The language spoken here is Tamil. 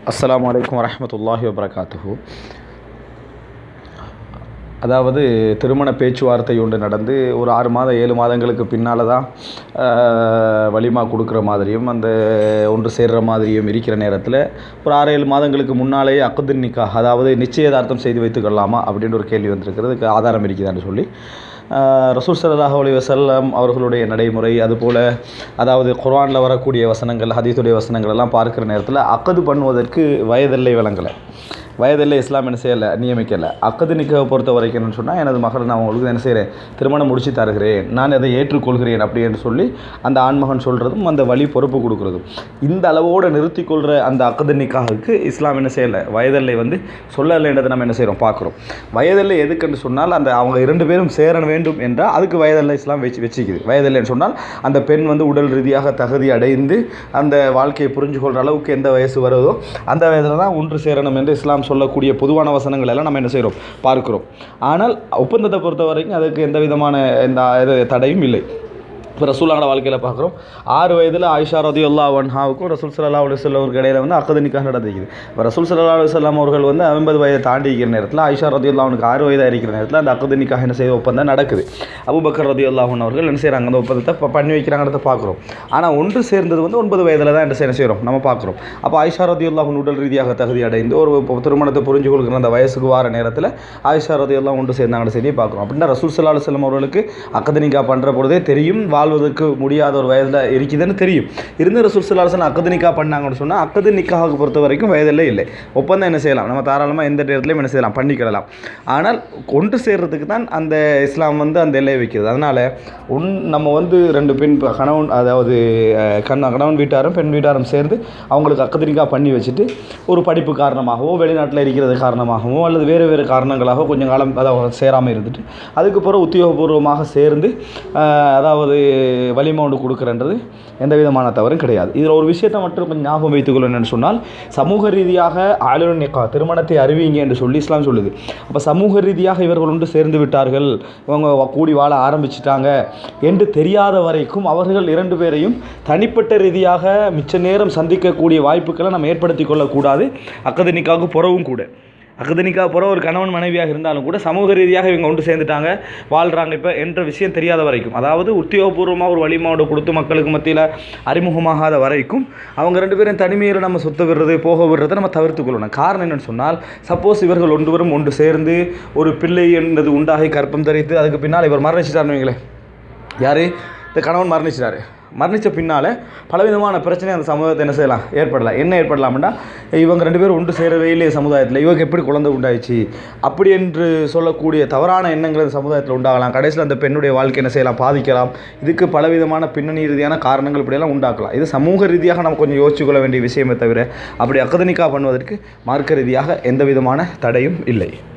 அஸ்ஸலாமு அலைக்கும் வரஹ்மத்துல்லாஹி வபரகாத்துஹு அதாவது திருமண பேச்சுவார்த்தை ஒன்று நடந்து ஒரு ஆறு மாதம் ஏழு மாதங்களுக்கு பின்னால் தான் வலிமா கொடுக்குற மாதிரியும் அந்த ஒன்று சேர்ற மாதிரியும் இருக்கிற நேரத்தில் ஒரு ஆறு ஏழு மாதங்களுக்கு முன்னாலேயே அக்குது நிக்கா அதாவது நிச்சயதார்த்தம் செய்து வைத்துக் கொள்ளலாமா அப்படின்ற ஒரு கேள்வி வந்திருக்கிறது அதுக்கு ஆதாரம் இருக்குதான்னு சொல்லி ரசூல் ஸல்லல்லாஹு அலைஹி வஸல்லம் அவர்களுடைய நடைமுறை அதுபோல் அதாவது குர்ஆனில் வரக்கூடிய வசனங்கள் ஹதீஸுடைய வசனங்கள் எல்லாம் பார்க்குற நேரத்தில் அக்கது பண்ணுவதற்கு வயதில்லை விளங்கலை வயதில்லை இஸ்லாம் என்ன செய்யலை நியமிக்கலை அக்கது நிக்காவை பொறுத்த வரைக்கும் என்னன்னு சொன்னால் எனது மகள் நான் உங்களுக்கு என்ன செய்கிறேன் திருமணம் முடிச்சு தருகிறேன் நான் அதை ஏற்றுக்கொள்கிறேன் அப்படி என்று சொல்லி அந்த ஆண்மகன் சொல்கிறதும் அந்த வழி பொறுப்பு கொடுக்குறதும் இந்த அளவோடு நிறுத்தி கொள்கிற அந்த அக்கது நிக்காவுக்கு இஸ்லாம் என்ன செய்யலை வயதில்லை வந்து சொல்லலைன்றதை நம்ம என்ன செய்கிறோம் பார்க்குறோம் வயதில்லை எதுக்குன்னு சொன்னால் அந்த அவங்க இரண்டு பேரும் சேர வேண்டும் என்றால் அதுக்கு வயதில்லை இஸ்லாம் வச்சு வச்சுக்குது வயதில்லைன்னு சொன்னால் அந்த பெண் வந்து உடல் ரீதியாக தகுதி அடைந்து அந்த வாழ்க்கையை புரிஞ்சு கொள்கிற அளவுக்கு எந்த வயசு வருதோ அந்த வயதில் தான் ஒன்று சேரணும் என்று இஸ்லாம் சொல்லக்கூடிய பொதுவான வசனங்கள் எல்லாம் நம்ம என்ன செய்கிறோம் பார்க்கிறோம் ஆனால் ஒப்பந்தத்தை பொறுத்த வரைக்கும் அதுக்கு எந்த விதமான எந்த இது தடையும் இல்லை இப்போ ரசூலாவோட வாழ்க்கையில் பார்க்குறோம் ஆறு வயதில் ஆயிஷா ரதி அல்லா வன்ஹாவுக்கும் ரசூல் சல்லா அலுவலவருக்கு இடையில வந்து அக்கது நிக்காக நடந்திருக்குது இப்போ ரசூல் சல்லா அலுவலாம் அவர்கள் வந்து ஐம்பது வயதை தாண்டி இருக்கிற நேரத்தில் ஆயிஷா ரதி அவனுக்கு ஆறு வயதாக இருக்கிற நேரத்தில் அந்த அக்கது நிக்காக என்ன செய்த ஒப்பந்தம் நடக்குது அபுபக்கர் ரதி அல்லாஹன் அவர்கள் என்ன செய்கிறாங்க அந்த ஒப்பந்தத்தை ப- பண்ணி வைக்கிறாங்கிறத பார்க்குறோம் ஆனால் ஒன்று சேர்ந்தது வந்து ஒன்பது வயதில் தான் என்ன செய்ய செய்கிறோம் நம்ம பார்க்குறோம் அப்போ ஆயிஷா ரதி அல்லாஹன் உடல் ரீதியாக தகுதி அடைந்து ஒரு இப்போ திருமணத்தை புரிஞ்சு கொள்கிற அந்த வயசுக்கு வார நேரத்தில் ஆயிஷா ரதி எல்லாம் ஒன்று சேர்ந்தாங்க செய்தியை பார்க்குறோம் அப்படின்னா ரசூல் சல்லா அலுவலம் அவர்களுக்கு அக்கது நிக்கா பண்ணுற பொழுதே தெரியும் வாழ்வதற்கு முடியாத ஒரு வயதில் இருக்குதுன்னு தெரியும் இருந்து ரசூல் சல்லா அலுவலம் அக்கது நிக்கா பண்ணாங்கன்னு சொன்னால் அக்கது நிக்காவுக்கு பொறுத்த வரைக்கும் வயதில் இல்லை ஒப்பந்தம் என்ன செய்யலாம் நம்ம தாராளமாக எந்த நேரத்துலையும் என்ன செய்யலாம் பண்ணிக்கிடலாம் ஆனால் கொண்டு சேர்றதுக்கு தான் அந்த இஸ்லாம் வந்து அந்த எல்லையை வைக்கிறது அதனால் உன் நம்ம வந்து ரெண்டு பெண் ப- கணவன் அதாவது அஹ், கண கணவன் வீட்டாரும் பெண் வீட்டாரும் சேர்ந்து அவங்களுக்கு அக்கத்திரிக்கா பண்ணி வச்சுட்டு ஒரு படிப்பு காரணமாகவோ வெளிநாட்டில் இருக்கிறது காரணமாகவோ அல்லது வேறு வேறு காரணங்களாக கொஞ்சம் காலம் அதாவது சேராமல் இருந்துட்டு அதுக்கு பிறகு உத்தியோகபூர்வமாக சேர்ந்து அஹ், அதாவது வலிமை ஒன்று கொடுக்குறன்றது எந்த விதமான தவறும் கிடையாது இதில் ஒரு விஷயத்தை மட்டும் கொஞ்சம் ஞாபகம் வைத்துக்கொள்ள என்னன்னு சொன்னால் சமூக ரீதியாக ஆளுநர் நிக்கா திருமணத்தை அறிவிங்க என்று சொல்லி இஸ்லாம் சொல்லுது அப்போ சமூக ரீதியாக இவர்கள் ஒன்று சேர்ந்து விட்டார்கள் இவங்க வ- கூடி வாழ ஆரம்பிச்சிட்டாங்க என்று தெரியாத வரைக்கும் அவர்கள் இரண்டு பேரையும் தனிப்பட்ட ரீதியாக மிச்ச நேரம் சந்திக்கக்கூடிய வாய்ப்புகளை நம்ம ஏற்படுத்தி கொள்ளக்கூடாது அக்கதனிக்காவுக்கு புறவும் கூட அக்கதனிக்கா புற ஒரு கணவன் மனைவியாக இருந்தாலும் கூட சமூக ரீதியாக இவங்க ஒன்று சேர்ந்துட்டாங்க வாழ்கிறாங்க இப்போ என்ற விஷயம் தெரியாத வரைக்கும் அதாவது உத்தியோகபூர்வமாக ஒரு வழிமாவோட கொடுத்து மக்களுக்கு மத்தியில் அறிமுகமாகாத வரைக்கும் அவங்க ரெண்டு பேரும் தனிமையில் நம்ம சொத்த விடுறது போக விடுறதை நம்ம தவிர்த்து கொள்ளணும் காரணம் என்னன்னு சொன்னால் சப்போஸ் இவர்கள் ஒன்று வரும் ஒன்று சேர்ந்து ஒரு பிள்ளை என்பது உண்டாகி கற்பம் தரித்து அதுக்கு பின்னால் இவர் மரணிச்சிட்டார்னு வைங்களேன் யார் இந்த கணவன் மரணிச்சிட்டாரு மரணித்த பின்னால் பலவிதமான பிரச்சனை அந்த சமூகத்தை என்ன செய்யலாம் ஏற்படலாம் என்ன ஏற்படலாம்னா இவங்க ரெண்டு பேரும் ஒன்று சேரவே இல்லையே சமுதாயத்தில் இவங்க எப்படி குழந்தை உண்டாயிடுச்சு அப்படி என்று சொல்லக்கூடிய தவறான எண்ணங்கள் அந்த சமுதாயத்தில் உண்டாகலாம் கடைசியில் அந்த பெண்ணுடைய வாழ்க்கை என்ன செய்யலாம் பாதிக்கலாம் இதுக்கு பலவிதமான பின்னணி ரீதியான காரணங்கள் இப்படியெல்லாம் உண்டாக்கலாம் இது சமூக ரீதியாக நம்ம கொஞ்சம் யோசிச்சு கொள்ள வேண்டிய விஷயமே தவிர அப்படி அக்கதனிக்கா பண்ணுவதற்கு மார்க்க ரீதியாக எந்த விதமான தடையும் இல்லை